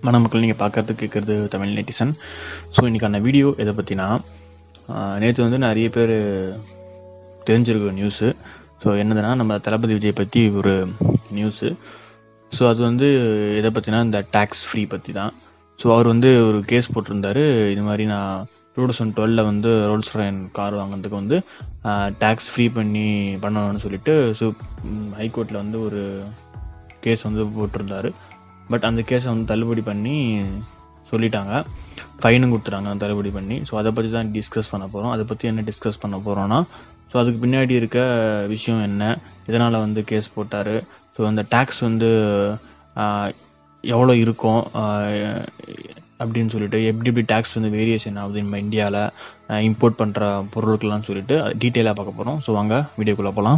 மணமக்கள் நீங்கள் பார்க்கறது கேட்குறது தமிழ் நெட்டிசன் ஸோ இன்றைக்கான வீடியோ எதை பற்றினா நேற்று வந்து நிறைய பேர் தெரிஞ்சிருக்க நியூஸு ஸோ என்னதுன்னா நம்ம தளபதி விஜய் பற்றி ஒரு நியூஸு ஸோ அது வந்து எதை பற்றினா இந்த டேக்ஸ் ஃப்ரீ பற்றி தான் ஸோ அவர் வந்து ஒரு கேஸ் போட்டிருந்தாரு இது மாதிரி நான் டூ தௌசண்ட் டுவெலில் வந்து ரோல்ஸ் ராயன் கார் வாங்கினதுக்கு வந்து டேக்ஸ் ஃப்ரீ பண்ணி பண்ணணும்னு சொல்லிட்டு ஸோ ஹைகோர்ட்டில் வந்து ஒரு கேஸ் வந்து போட்டிருந்தாரு பட் அந்த கேஸை வந்து தள்ளுபடி பண்ணி சொல்லிட்டாங்க ஃபைனும் கொடுத்துட்டாங்க அந்த தள்ளுபடி பண்ணி ஸோ அதை பற்றி தான் டிஸ்கஸ் பண்ண போகிறோம் அதை பற்றி என்ன டிஸ்கஸ் பண்ண போகிறோன்னா ஸோ அதுக்கு பின்னாடி இருக்க விஷயம் என்ன இதனால் வந்து கேஸ் போட்டார் ஸோ அந்த டேக்ஸ் வந்து எவ்வளோ இருக்கும் அப்படின்னு சொல்லிட்டு எப்படி எப்படி டேக்ஸ் வந்து வேரியேஷன் ஆகுது நம்ம இந்தியாவில் இம்போர்ட் பண்ணுற பொருட்கள்லாம் சொல்லிட்டு டீட்டெயிலாக பார்க்க போகிறோம் ஸோ வாங்க வீடியோக்குள்ளே போகலாம்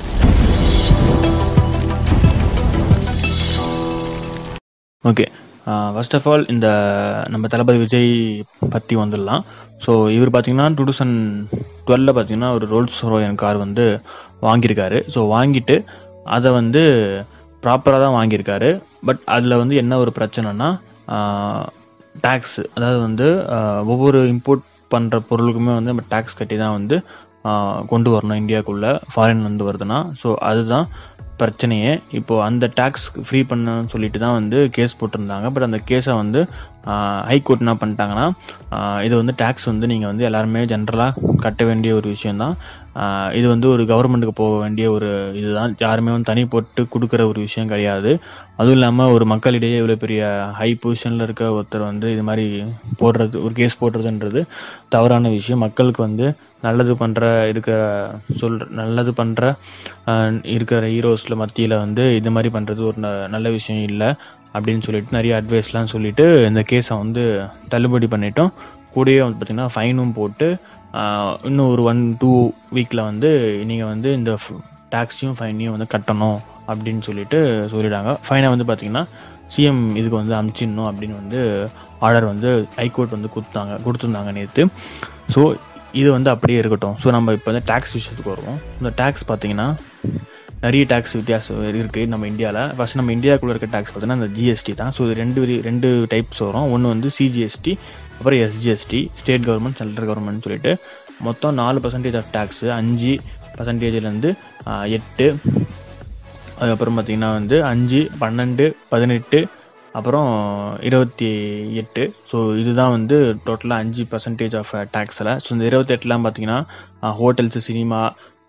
ஓகே ஃபர்ஸ்ட் ஆஃப் ஆல் இந்த நம்ம தளபதி விஜய் பற்றி வந்துடலாம் ஸோ இவர் பார்த்தீங்கன்னா டூ தௌசண்ட் டுவெலில் பார்த்தீங்கன்னா ஒரு ரோல்ஸ் ரோயன் கார் வந்து வாங்கியிருக்காரு ஸோ வாங்கிட்டு அதை வந்து ப்ராப்பராக தான் வாங்கியிருக்காரு பட் அதில் வந்து என்ன ஒரு பிரச்சனைனா டேக்ஸ் அதாவது வந்து ஒவ்வொரு இம்போர்ட் பண்ணுற பொருளுக்குமே வந்து நம்ம டேக்ஸ் கட்டி தான் வந்து கொண்டு வரணும் இந்தியாவுக்குள்ளே ஃபாரின்லேருந்து வருதுன்னா ஸோ அதுதான் பிரச்சனையே இப்போது அந்த டேக்ஸ் ஃப்ரீ பண்ணணும்னு சொல்லிட்டு தான் வந்து கேஸ் போட்டிருந்தாங்க பட் அந்த கேஸை வந்து ஹைகோர்ட் என்ன பண்ணிட்டாங்கன்னா இது வந்து டேக்ஸ் வந்து நீங்கள் வந்து எல்லாருமே ஜென்ரலாக கட்ட வேண்டிய ஒரு விஷயந்தான் இது வந்து ஒரு கவர்மெண்ட்டுக்கு போக வேண்டிய ஒரு இதுதான் யாருமே வந்து தனி போட்டு கொடுக்குற ஒரு விஷயம் கிடையாது அதுவும் இல்லாமல் ஒரு மக்களிடையே இவ்வளோ பெரிய ஹை பொசிஷனில் இருக்க ஒருத்தர் வந்து இது மாதிரி போடுறது ஒரு கேஸ் போடுறதுன்றது தவறான விஷயம் மக்களுக்கு வந்து நல்லது பண்ணுற இருக்கிற சொல் நல்லது பண்ணுற இருக்கிற ஹீரோஸில் மத்தியில் வந்து இது மாதிரி பண்ணுறது ஒரு நல்ல விஷயம் இல்லை அப்படின்னு சொல்லிட்டு நிறைய அட்வைஸ்லாம் சொல்லிட்டு இந்த கேஸை வந்து தள்ளுபடி பண்ணிட்டோம் கூடயே வந்து பார்த்திங்கன்னா ஃபைனும் போட்டு இன்னும் ஒரு ஒன் டூ வீக்கில் வந்து நீங்கள் வந்து இந்த டேக்ஸையும் ஃபைனையும் வந்து கட்டணும் அப்படின்னு சொல்லிட்டு சொல்லிட்டாங்க ஃபைனை வந்து பார்த்திங்கன்னா சிஎம் இதுக்கு வந்து அமுச்சிடணும் அப்படின்னு வந்து ஆர்டர் வந்து ஹைகோர்ட் வந்து கொடுத்தாங்க கொடுத்துருந்தாங்க நேற்று ஸோ இது வந்து அப்படியே இருக்கட்டும் ஸோ நம்ம இப்போ வந்து டேக்ஸ் விஷயத்துக்கு வருவோம் இந்த டேக்ஸ் பார்த்தீங்கன்னா நிறைய டேக்ஸ் வித்தியாசம் இருக்குது நம்ம இந்தியாவில் ஃபஸ்ட் நம்ம இந்தியாவுக்குள்ளே இருக்க டேக்ஸ் பார்த்தீங்கன்னா இந்த ஜிஎஸ்டி தான் ஸோ இது ரெண்டு ரெண்டு டைப்ஸ் வரும் ஒன்று வந்து சிஜிஎஸ்டி அப்புறம் SGST state government central government சொல்லிட்டு மொத்தம் நாலு பர்சன்டேஜ் ஆஃப் டேக்ஸு அஞ்சு பர்சன்டேஜ்லேருந்து எட்டு அதுக்கப்புறம் பார்த்திங்கன்னா வந்து அஞ்சு பன்னெண்டு பதினெட்டு அப்புறம் இருபத்தி எட்டு ஸோ இதுதான் வந்து டோட்டலாக அஞ்சு பர்சன்டேஜ் ஆஃப் டேக்ஸில் ஸோ இந்த இருபத்தெட்டுலாம் பார்த்தீங்கன்னா ஹோட்டல்ஸு சினிமா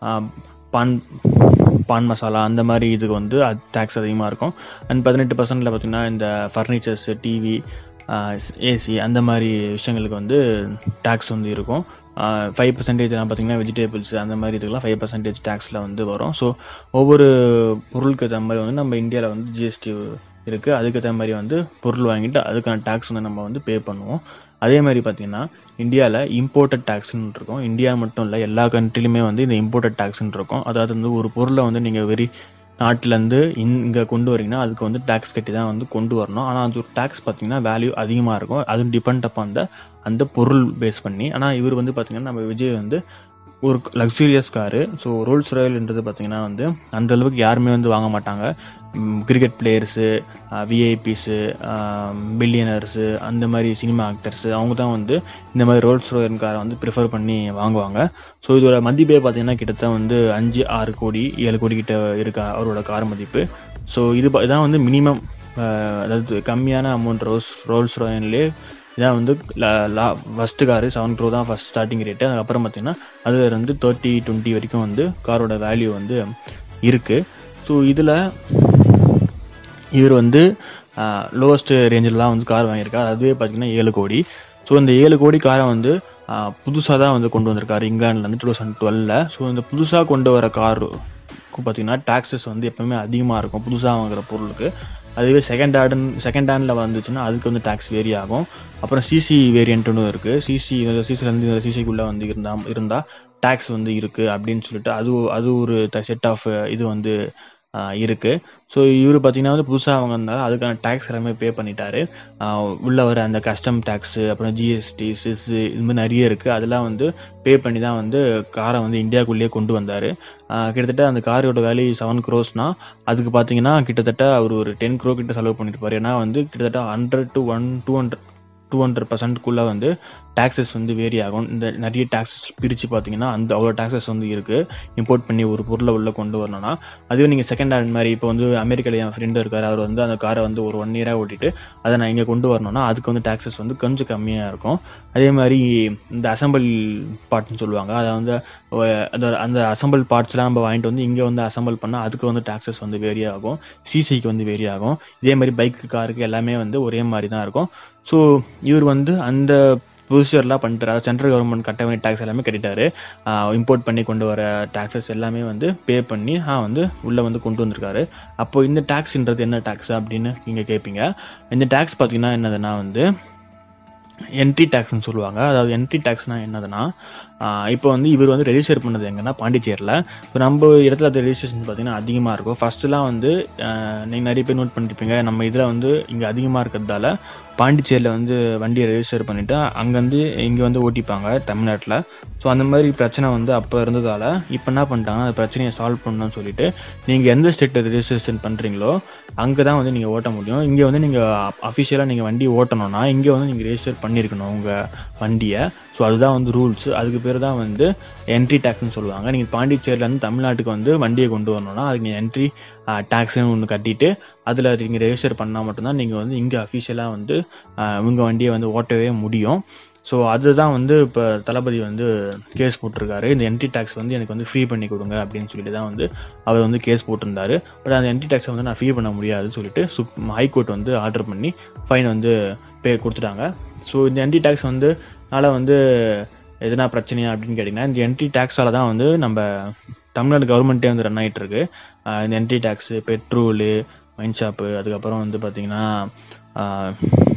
பான் பான் மசாலா அந்த மாதிரி இதுக்கு வந்து டேக்ஸ் அதிகமாக இருக்கும் அண்ட் பதினெட்டு பர்சன்டில் பார்த்திங்கன்னா இந்த ஃபர்னிச்சர்ஸ் டிவி ஏசி அந்த மாதிரி விஷயங்களுக்கு வந்து டேக்ஸ் வந்து இருக்கும் ஃபைவ் பர்சன்டேஜ்லாம் பார்த்திங்கன்னா வெஜிடபிள்ஸ் அந்த மாதிரி இதுக்கெல்லாம் ஃபைவ் பர்சன்டேஜ் டேக்ஸில் வந்து வரும் ஸோ ஒவ்வொரு பொருளுக்கு ஏற்ற மாதிரி வந்து நம்ம இந்தியாவில் வந்து ஜிஎஸ்டி இருக்குது அதுக்கு ஏற்ற மாதிரி வந்து பொருள் வாங்கிட்டு அதுக்கான டேக்ஸ் வந்து நம்ம வந்து பே பண்ணுவோம் அதே மாதிரி பார்த்திங்கன்னா இந்தியாவில் இம்போர்ட்டட் டேக்ஸ்னு இருக்கும் இந்தியா மட்டும் இல்லை எல்லா கண்ட்ரிலுமே வந்து இந்த இம்போர்ட்டட் டேக்ஸ்னு இருக்கும் அதாவது வந்து ஒரு பொருளை வந்து நீங்கள் வெறி நாட்டிலேருந்து இங்கே கொண்டு வரீங்கன்னா அதுக்கு வந்து டேக்ஸ் கட்டி தான் வந்து கொண்டு வரணும் ஆனால் அது ஒரு டேக்ஸ் பார்த்திங்கன்னா வேல்யூ அதிகமாக இருக்கும் அதுவும் டிபெண்ட் அப் அந்த அந்த பொருள் பேஸ் பண்ணி ஆனால் இவர் வந்து பார்த்திங்கன்னா நம்ம விஜய் வந்து ஒரு லக்ஸூரியஸ் காரு ஸோ ரோல்ஸ் ராயல்ன்றது பார்த்திங்கன்னா வந்து அந்த அளவுக்கு யாருமே வந்து வாங்க மாட்டாங்க கிரிக்கெட் பிளேயர்ஸு விஐபிஸு பில்லியனர்ஸு அந்த மாதிரி சினிமா ஆக்டர்ஸு அவங்க தான் வந்து இந்த மாதிரி ரோல்ஸ் ராயல் காரை வந்து ப்ரிஃபர் பண்ணி வாங்குவாங்க ஸோ இதோட மதிப்பே பார்த்திங்கன்னா கிட்டத்தட்ட வந்து அஞ்சு ஆறு கோடி ஏழு கோடி கிட்ட இருக்க அவரோட கார் மதிப்பு ஸோ இது இதான் வந்து மினிமம் அதாவது கம்மியான அமௌண்ட் ரோல்ஸ் ரோல்ஸ் ராயன்லேயே இதான் வந்து லா ஃபஸ்ட்டு காரு செவன் க்ரோ தான் ஃபஸ்ட் ஸ்டார்டிங் ரேட்டு அதுக்கப்புறம் பார்த்திங்கன்னா அதில் இருந்து தேர்ட்டி டுவெண்ட்டி வரைக்கும் வந்து காரோட வேல்யூ வந்து இருக்குது ஸோ இதில் இவர் வந்து லோவஸ்ட் ரேஞ்சிலலாம் வந்து கார் வாங்கியிருக்காரு அதுவே பார்த்திங்கன்னா ஏழு கோடி ஸோ இந்த ஏழு கோடி காரை வந்து புதுசாக தான் வந்து கொண்டு வந்திருக்காரு இங்கிலாந்துலேருந்து டூ தௌசண்ட் டுவெலில் ஸோ இந்த புதுசாக கொண்டு வர கார் பார்த்திங்கன்னா டேக்ஸஸ் வந்து எப்போவுமே அதிகமாக இருக்கும் புதுசாக வாங்குற பொருளுக்கு அதுவே செகண்ட் ஹேண்ட் செகண்ட் ஹேண்டில் வந்துச்சுன்னா அதுக்கு வந்து டேக்ஸ் வேரி ஆகும் அப்புறம் சிசி வேரியண்ட்னு இருக்குது சிசி சிசிலேருந்து இந்த சிசிக்குள்ளே வந்து இருந்தால் இருந்தால் டேக்ஸ் வந்து இருக்குது அப்படின்னு சொல்லிட்டு அது அது ஒரு செட் ஆஃப் இது வந்து இருக்குது ஸோ இவர் பார்த்தீங்கன்னா வந்து புதுசாக அவங்க இருந்தாலும் அதுக்கான டேக்ஸ் எல்லாமே பே பண்ணிட்டாரு ஆஹ் உள்ள வர அந்த கஸ்டம் டேக்ஸு அப்புறம் ஜிஎஸ்டி சிஸ் இது மாதிரி நிறைய இருக்குது அதெல்லாம் வந்து பே பண்ணி தான் வந்து காரை வந்து இந்தியாவுக்குள்ளேயே கொண்டு வந்தார் கிட்டத்தட்ட அந்த காரோட வேல்யூ செவன் க்ரோஸ்னால் அதுக்கு பார்த்தீங்கன்னா கிட்டத்தட்ட அவர் ஒரு டென் க்ரோ கிட்ட செலவு பண்ணியிருப்பார் ஏன்னா வந்து கிட்டத்தட்ட hundred to one two hundred two hundred பர்சன்ட்குள்ளே வந்து டேக்ஸஸ் வந்து வேரி ஆகும் இந்த நிறைய டேக்ஸஸ் பிரித்து பார்த்தீங்கன்னா அந்த அவ்வளோ டேக்ஸஸ் வந்து இருக்குது இம்போர்ட் பண்ணி ஒரு பொருளை உள்ளே கொண்டு வரணும்னா அதுவே நீங்கள் செகண்ட் ஹேண்ட் மாதிரி இப்போ வந்து அமெரிக்காவில் என் ஃப்ரெண்டு இருக்கார் அவர் வந்து அந்த காரை வந்து ஒரு ஒன் இயராக ஓட்டிட்டு அதை நான் இங்கே கொண்டு வரணும்னா அதுக்கு வந்து டேக்ஸஸ் வந்து கொஞ்சம் கம்மியாக இருக்கும் அதே மாதிரி இந்த அசம்பிள் பார்ட்ஸ்னு சொல்லுவாங்க அதை வந்து ஒ- அந்த அந்த அசம்பிள் பார்ட்ஸ்லாம் நம்ம வாங்கிட்டு வந்து இங்கே வந்து அசம்பிள் பண்ணால் அதுக்கு வந்து டேக்ஸஸ் வந்து வேரி ஆகும் சிசிக்கு வந்து வேரி ஆகும் இதே மாதிரி பைக் காருக்கு எல்லாமே வந்து ஒரே மாதிரி தான் இருக்கும் ஸோ இவர் வந்து அந்த ப்ரொசீஜர்லாம் பண்ணிட்டாரு சென்ட்ரல் கவர்மெண்ட் கட்ட வேண்டிய டேக்ஸ் எல்லாமே கட்டிட்டாரு இம்போர்ட் பண்ணி கொண்டு வர டேக்ஸஸ் எல்லாமே வந்து பே பண்ணி ஆ வந்து உள்ளே வந்து கொண்டு வந்திருக்காரு அப்போ இந்த டேக்ஸ்ன்றது என்ன டேக்ஸ் அப்படின்னு நீங்கள் கேட்பீங்க இந்த டேக்ஸ் பார்த்தீங்கன்னா என்னதுன்னா வந்து என்ட்ரி டேக்ஸ்னு சொல்லுவாங்க அதாவது என்ட்ரி டேக்ஸ்னால் என்னதுன்னா ஆஹ் இப்போ வந்து இவர் வந்து ரெஜிஸ்டர் பண்ணது எங்கன்னா பாண்டிச்சேரியில் இப்போ நம்ம இடத்துல அது ரெஜிஸ்ட்ரேஷன் பார்த்தீங்கன்னா அதிகமாக இருக்கும் ஃபர்ஸ்ட்லாம் வந்து நீங்கள் நிறைய பேர் நோட் பண்ணிருப்பீங்க நம்ம இதில் வந்து இங்கே அதிகமாக இருக்கிறதால பாண்டிச்சேரியில் வந்து வண்டியை ரெஜிஸ்டர் பண்ணிவிட்டு அங்கேருந்து இங்கே வந்து ஓட்டிப்பாங்க தமிழ்நாட்டில் ஸோ அந்த மாதிரி பிரச்சனை வந்து அப்போ இருந்ததால் இப்போ என்ன பண்ணிட்டாங்கன்னா அந்த பிரச்சனையை சால்வ் பண்ணணும்னு சொல்லிட்டு நீங்கள் எந்த ஸ்டேட்டில் ரெஜிஸ்ட்ரேஷன் பண்ணுறீங்களோ அங்கே தான் வந்து நீங்கள் ஓட்ட முடியும் இங்கே வந்து நீங்கள் அஃபிஷியலாக நீங்கள் வண்டி ஓட்டணும்னா இங்கே வந்து நீங்கள் ரெஜிஸ்டர் பண்ணியிருக்கணும் உங்கள் வண்டியை ஸோ அதுதான் வந்து ரூல்ஸ் அதுக்கு பேர் தான் வந்து என்ட்ரி டேக்ஸ்னு சொல்லுவாங்க நீங்கள் பாண்டிச்சேரியிலேருந்து தமிழ்நாட்டுக்கு வந்து வண்டியை கொண்டு வரணும்னா அதுக்கு நீங்கள் என்ட்ரி டேக்ஸ்னு ஒன்று கட்டிட்டு அதில் நீங்கள் ரெஜிஸ்டர் பண்ணால் மட்டும்தான் நீங்கள் வந்து இங்கே அஃபிஷியலாக வந்து உங்கள் வண்டியை வந்து ஓட்டவே முடியும் ஸோ அதுதான் வந்து இப்போ தளபதி வந்து கேஸ் போட்டிருக்காரு இந்த என்ட்ரி டேக்ஸ் வந்து எனக்கு வந்து ஃப்ரீ பண்ணி கொடுங்க அப்படின்னு சொல்லிட்டு தான் வந்து அவர் வந்து கேஸ் போட்டிருந்தாரு பட் அந்த என்ட்ரி டேக்ஸை வந்து நான் ஃப்ரீ பண்ண முடியாதுன்னு சொல்லிட்டு சுப் ஹைகோர்ட் வந்து ஆர்டர் பண்ணி ஃபைன் வந்து பே கொடுத்துட்டாங்க ஸோ இந்த என்ட்ரி டேக்ஸ் வந்து னால வந்து எதனா பிரச்சனையா அப்படின்னு கேட்டிங்கன்னா இந்த என்ட்ரி டேக்ஸால தான் வந்து நம்ம தமிழ்நாடு கவர்மெண்ட்டே வந்து ரன் ஆகிட்டு இருக்கு ஆஹ் இந்த entry tax petrol wine shop அதுக்கப்புறம் வந்து பார்த்திங்கன்னா ஆஹ்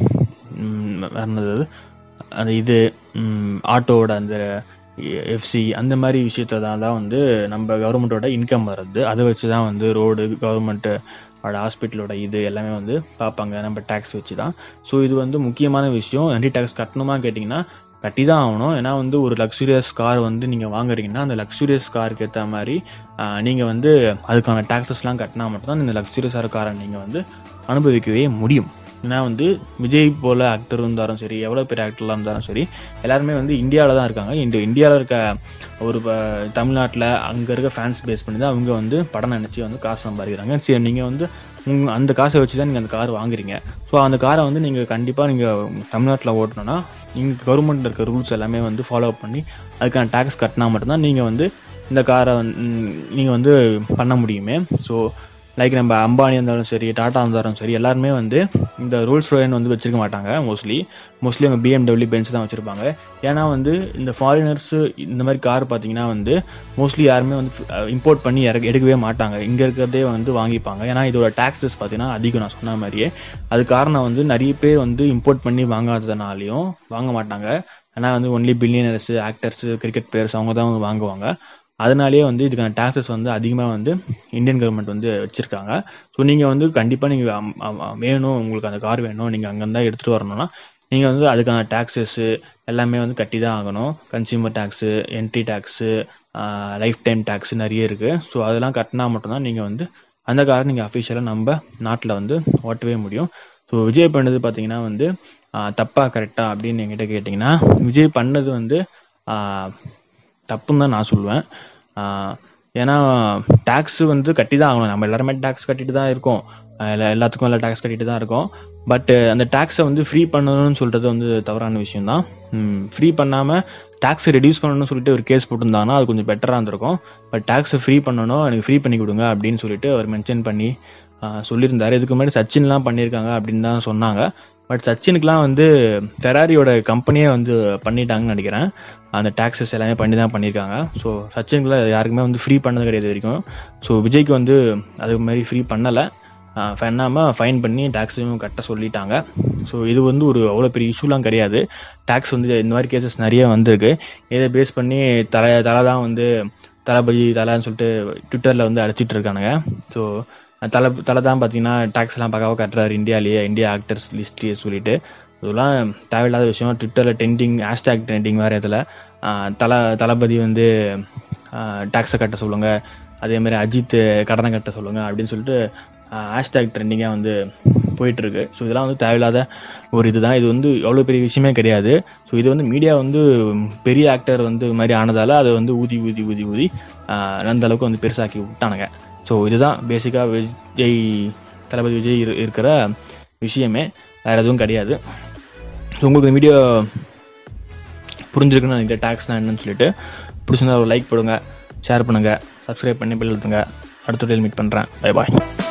ம், வேற என்னது அந்த இது ம், ஆட்டோவோட அந்த எஃப்சி அந்த மாதிரி விஷயத்துல தான் தான் வந்து நம்ம கவர்மெண்ட்டோட இன்கம் வர்றது அதை வச்சு தான் வந்து ரோடு கவர்மெண்ட்டோட ஹாஸ்பிட்டலோட இது எல்லாமே வந்து பார்ப்பாங்க நம்ம டேக்ஸ் வச்சு தான் ஸோ இது வந்து முக்கியமான விஷயம் என்ட்ரி டேக்ஸ் கட்டணுமா கேட்டிங்கன்னா கட்டி தான் ஆகணும் ஏன்னா வந்து ஒரு லக்ஸுரியஸ் கார் வந்து நீங்கள் வாங்குறீங்கன்னா அந்த லக்ஸுரியஸ் காருக்கு ஏற்ற மாதிரி நீங்கள் வந்து அதுக்கான டேக்ஸஸ்லாம் கட்டினா மட்டும்தான் இந்த லக்ஸுரியஸான காரை நீங்கள் வந்து அனுபவிக்கவே முடியும் ஏன்னா வந்து விஜய் போல ஆக்டர் இருந்தாலும் சரி எவ்வளோ பெரிய ஆக்டர்லாம் இருந்தாலும் சரி எல்லாருமே வந்து இந்தியாவில் தான் இருக்காங்க இந்த இந்தியாவில் இருக்க ஒரு தமிழ்நாட்டில் அங்கே இருக்க ஃபேன்ஸ் பேஸ் பண்ணி தான் அவங்க வந்து படம் நினச்சி வந்து காசு சம்பாதிக்கிறாங்க சரி நீங்கள் வந்து உங்க அந்த காசை வச்சு தான் நீங்கள் அந்த கார் வாங்குறீங்க ஸோ அந்த காரை வந்து நீங்கள் கண்டிப்பாக நீங்கள் தமிழ்நாட்டில் ஓட்டணும்னா நீங்கள் கவர்மெண்ட்டில் இருக்க ரூல்ஸ் எல்லாமே வந்து ஃபாலோ பண்ணி அதுக்கான டேக்ஸ் கட்டினா மட்டும்தான் நீங்கள் வந்து இந்த காரை வந்து நீங்கள் வந்து பண்ண முடியுமே ஸோ லைக் நம்ம அம்பானி இருந்தாலும் சரி டாடா இருந்தாலும் சரி எல்லாருமே வந்து இந்த ரூல்ஸ் ரோயன் வந்து வச்சிருக்க மாட்டாங்க மோஸ்ட்லி மோஸ்ட்லி அவங்க பிஎம்டபிள்யூ பென்ஸ் தான் வச்சுருப்பாங்க ஏன்னா வந்து இந்த ஃபாரினர்ஸ் இந்த மாதிரி கார் பார்த்தீங்கன்னா வந்து மோஸ்ட்லி யாருமே வந்து இம்போர்ட் பண்ணி இறக்க எடுக்கவே மாட்டாங்க இங்கே இருக்கிறதே வந்து வாங்கிப்பாங்க ஏன்னா இதோட டேக்ஸஸ் பார்த்தீங்கன்னா அதிகம் நான் சொன்ன மாதிரியே அது காரணம் வந்து நிறைய பேர் வந்து இம்போர்ட் பண்ணி வாங்காததுனாலையும் வாங்க மாட்டாங்க ஏன்னா வந்து only billionaires actors cricket players அவங்க தான் வந்து வாங்குவாங்க அதனாலேயே வந்து இதுக்கான டேக்ஸஸ் வந்து அதிகமாக வந்து இந்தியன் கவர்மெண்ட் வந்து வச்சுருக்காங்க ஸோ நீங்கள் வந்து கண்டிப்பாக நீங்கள் வேணும் உங்களுக்கு அந்த கார் வேணும் நீங்கள் அங்கேருந்தா எடுத்துகிட்டு வரணும்னா நீங்கள் வந்து அதுக்கான டேக்ஸஸ்ஸு எல்லாமே வந்து கட்டி தான் ஆகணும் consumer tax entry tax lifetime tax நிறைய இருக்குது ஸோ அதெல்லாம் கட்டினா மட்டும்தான் நீங்கள் வந்து அந்த காரை நீங்கள் அஃபிஷியலாக நம்ம நாட்டில் வந்து ஓட்டவே முடியும் ஸோ விஜய் பண்ணது பார்த்தீங்கன்னா வந்து தப்பா கரெக்டா அப்படின்னு என்கிட்ட கேட்டிங்கன்னா விஜய் பண்ணது வந்து தப்புன்னு தான் நான் சொல்லுவேன் ஆஹ் ஏன்னா டேக்ஸ் வந்து கட்டி தான் ஆகணும் நம்ம எல்லாருமே டேக்ஸ் கட்டிட்டு தான் இருக்கோம் எல்லா எல்லாத்துக்கும் எல்லா டேக்ஸ் கட்டிட்டு தான் இருக்கோம் பட் அந்த டேக்ஸை வந்து ஃப்ரீ பண்ணணும்னு சொல்கிறது வந்து தவறான விஷயம் தான் ஃப்ரீ பண்ணாமல் டேக்ஸை ரெடியூஸ் பண்ணணும்னு சொல்லிட்டு ஒரு கேஸ் போட்டிருந்தாங்கன்னா அது கொஞ்சம் பெட்டராக இருந்திருக்கும் பட் டேக்ஸை ஃப்ரீ பண்ணணும் எனக்கு ஃப்ரீ பண்ணி கொடுங்க அப்படின்னு சொல்லிட்டு அவர் மென்ஷன் பண்ணி சொல்லியிருந்தாரு இதுக்கு முன்னாடி சச்சின்லாம் பண்ணியிருக்காங்க அப்படின்னு தான் சொன்னாங்க பட் சச்சினுக்குலாம் வந்து ஃபெராரியோட கம்பெனியே வந்து பண்ணிட்டாங்கன்னு நினைக்கிறேன் அந்த டேக்ஸஸ் எல்லாமே பண்ணி தான் பண்ணியிருக்காங்க ஸோ சச்சினுக்குலாம் யாருக்குமே வந்து ஃப்ரீ பண்ணது கிடையாது வரைக்கும் ஸோ விஜய்க்கு வந்து அது மாதிரி ஃப்ரீ பண்ணலை பண்ணாமல் ஃபைன் பண்ணி டேக்ஸையும் கட்ட சொல்லிட்டாங்க ஸோ இது வந்து ஒரு அவ்வளோ பெரிய இஷ்யூலாம் கிடையாது டேக்ஸ் வந்து இந்த மாதிரி கேசஸ் நிறைய வந்திருக்கு இதை பேஸ் பண்ணி தலை தலை தான் வந்து தளபதி தலைன்னு சொல்லிட்டு ட்விட்டரில் வந்து அடிச்சிட்டு இருக்கானுங்க ஸோ தலை தலை தான் பார்த்தீங்கன்னா டேக்ஸ்லாம் பக்காவாக கட்டுறாரு இந்தியாவிலேயே இந்தியா ஆக்டர்ஸ் லிஸ்ட்லேயே சொல்லிட்டு இதெல்லாம் தேவையில்லாத விஷயம் ட்விட்டரில் ட்ரெண்டிங் ஹேஷ்டேக் ட்ரெண்டிங் வேறு இதில் தலை தளபதி வந்து டேக்ஸை கட்ட சொல்லுங்க அதே மாதிரி அஜித் கடனை கட்ட சொல்லுங்க அப்படின்னு சொல்லிட்டு ஹேஷ்டேக் ட்ரெண்டிங்காக வந்து போயிட்டுருக்கு ஸோ இதெல்லாம் வந்து தேவையில்லாத ஒரு இதுதான் இது வந்து அவ்வளோ பெரிய விஷயமே கிடையாது ஸோ இது வந்து மீடியா வந்து பெரிய ஆக்டர் வந்து இது மாதிரி ஆனதால் அதை வந்து ஊதி ஊதி ஊதி ஊதி ஆஹ் அந்த அளவுக்கு வந்து பெருசாக்கி விட்டானுங்க ஸோ இதுதான் பேசிக்காக விஜய் தளபதி விஜய் இரு- இருக்கிற விஷயமே வேறு எதுவும் கிடையாது ஸோ உங்களுக்கு இந்த வீடியோ புரிஞ்சிருக்குன்னு நினைக்கிறேன் டேக்ஸ்னால் என்னன்னு சொல்லிட்டு பிடிச்சிருந்தா ஒரு லைக் போடுங்க ஷேர் பண்ணுங்கள் சப்ஸ்கிரைப் பண்ணி பெல் அழுத்துங்க அடுத்த வீடியோவில் மீட் பண்ணுறேன் பை பாய்